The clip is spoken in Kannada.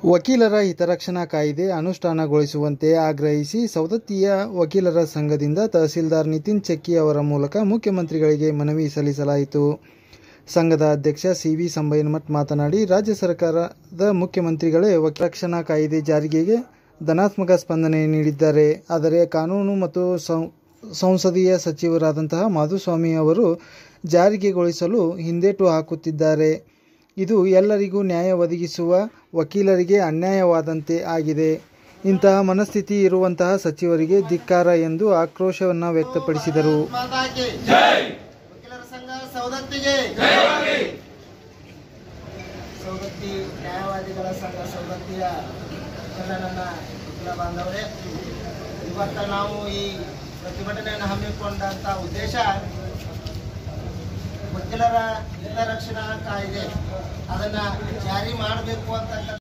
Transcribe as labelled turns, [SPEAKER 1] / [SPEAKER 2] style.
[SPEAKER 1] ವಕೀಲರ ಹಿತರಕ್ಷಣಾ ಕಾಯ್ದೆ ಅನುಷ್ಠಾನಗೊಳಿಸುವಂತೆ ಆಗ್ರಹಿಸಿ ಸವದತ್ತಿಯ ವಕೀಲರ ಸಂಘದಿಂದ ತಹಸೀಲ್ದಾರ್ ನಿತಿನ್ ಚೆಕ್ಕಿ ಅವರ ಮೂಲಕ ಮುಖ್ಯಮಂತ್ರಿಗಳಿಗೆ ಮನವಿ ಸಲ್ಲಿಸಲಾಯಿತು ಸಂಘದ ಅಧ್ಯಕ್ಷ ಸಿ ವಿ ಸಂಬಯ್ಯನಮಠ್ ಮಾತನಾಡಿ ರಾಜ್ಯ ಸರ್ಕಾರದ ಮುಖ್ಯಮಂತ್ರಿಗಳೇ ವಕೀಲ ರಕ್ಷಣಾ ಕಾಯ್ದೆ ಜಾರಿಗೆಗೆ ಧನಾತ್ಮಕ ಸ್ಪಂದನೆ ನೀಡಿದ್ದಾರೆ ಆದರೆ ಕಾನೂನು ಮತ್ತು ಸಂ- ಸಂಸದೀಯ ಸಚಿವರಾದಂತಹ ಮಾಧುಸ್ವಾಮಿ ಅವರು ಜಾರಿಗೆಗೊಳಿಸಲು ಹಿಂದೇಟು ಹಾಕುತ್ತಿದ್ದಾರೆ ಇದು ಎಲ್ಲರಿಗೂ ನ್ಯಾಯ ಒದಗಿಸುವ ವಕೀಲರಿಗೆ ಅನ್ಯಾಯವಾದಂತೆ ಆಗಿದೆ ಇಂತಹ ಮನಸ್ಥಿತಿ ಇರುವಂತಹ ಸಚಿವರಿಗೆ ಧಿಕ್ಕಾರ ಎಂದು ಆಕ್ರೋಶವನ್ನು ವ್ಯಕ್ತಪಡಿಸಿದರು
[SPEAKER 2] ಮಾತಾಗಿ ವಕೀಲರ ಸಂಘ ಸೌದತ್ತಿಗೆ ಸೌದತ್ತಿ ನ್ಯಾಯವಾದಿಗಳ ಸಂಘ ಸೌದತ್ತಿಯ ಎಲ್ಲ ನನ್ನ ವಕೀಲ ಬಾಂಧವರೇ ಇವತ್ತ ನಾವು ಈ ಪ್ರತಿಭಟನೆಯನ್ನು ಹಮ್ಮಿಕೊಂಡಂತ ಉದ್ದೇಶ ವಕೀಲರ ಹಿತರಕ್ಷಣಾ ಕಾಯ್ದೆ ಅದನ್ನ ಜಾರಿ ಮಾಡಬೇಕು ಅಂತಕ್ಕಂಥ